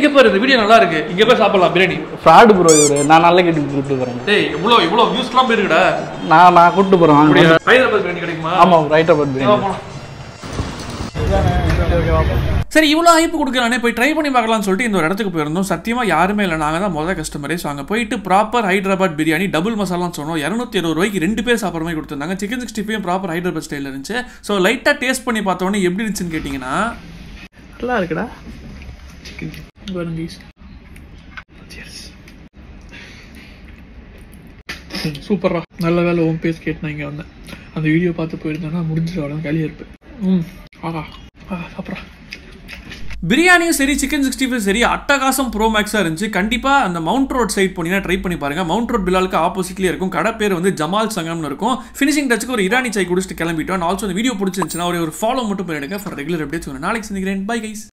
இங்க பாரு இந்த வீடியோ நல்லா இருக்கு இங்க போய் சாப்பிடலாம் பிரியாணி ஃப்ராடு ப்ரோ இவரு நான் நல்ல கேட்டு கூப்பிட்டு போறேன் டேய் இவ்வளோ இவ்வளோ வியூஸ்லாம் போயிருக்குடா நான் நான் கூப்பிட்டு போறேன் வாங்க. அப்படியா ஹைதராபாத் பிரியாணி கிடைக்குமா ஆமா ரைட்டா பட் வா, போலாம். சரி இவ்வளோ ஹைப் கொடுக்கலானே போய் ட்ரை பண்ணி பார்க்கலாம்னு சொல்லிட்டு இந்த ஒரு இடத்துக்கு போயிருந்தோம் சத்தியமாக யாருமே இல்லை நாங்கள் தான் முதல் கஸ்டமரே ஸோ அங்கே போயிட்டு ப்ராப்பர் ஹைதராபாத் பிரியாணி டபுள் மசாலான்னு சொன்னோம் இரநூத்தி இருபது ரூபாய்க்கு ரெண்டு பேர் சாப்பிட்ற மாதிரி கொடுத்துருந்தாங்க chicken sixty five proper Hyderabad ஸ்டைலில் இருந்துச்சு ஸோ லைட்டாக டேஸ்ட் பண்ணி பார்த்தோன்னே எப்படி இருந்துச்சுன்னு கேட்டிங்கன்னா நல்லா இருக்குடா சிக்கன் பாருங்க சூப்பரா நல்ல வேலை உன் பேஸ் கேட்டு நான் இங்கே வந்தேன் அந்த வீடியோ பார்த்து போயிருந்தேன்னா முடிஞ்சிடும் அவ்வளோ கையில் இருப்பேன் ம் ஆஹா ஆஹா சாப்பிட்றா பிரியாணியும் சரி சிக்கன் சிக்ஸ்டி ஃபைவ் சரி அட்டகாசம் ப்ரோ மேக்ஸாக இருந்துச்சு கண்டிப்பாக அந்த மவுண்ட் ரோட் சைட் போனீங்கன்னா ட்ரை பண்ணி பாருங்க மவுண்ட் ரோட் பிலாலுக்கு ஆப்போசிட்லேயே இருக்கும் கடை பேர் வந்து ஜமால் சங்கம்னு இருக்கும் ஃபினிஷிங் டச்சுக்கு ஒரு இரானி சாய் குடிச்சிட்டு கிளம்பிட்டோம் ஆல்சோ அந்த வீடியோ பிடிச்சிருந்துச்சுன்னா ஒரு ஒரு ஃபாலோ மட்டும் பண்ணிடுங்க ஃபார் ரெகுலர் அப்டேட்ஸ் நாளைக்கு சந்திக்கிறேன் பை கைஸ்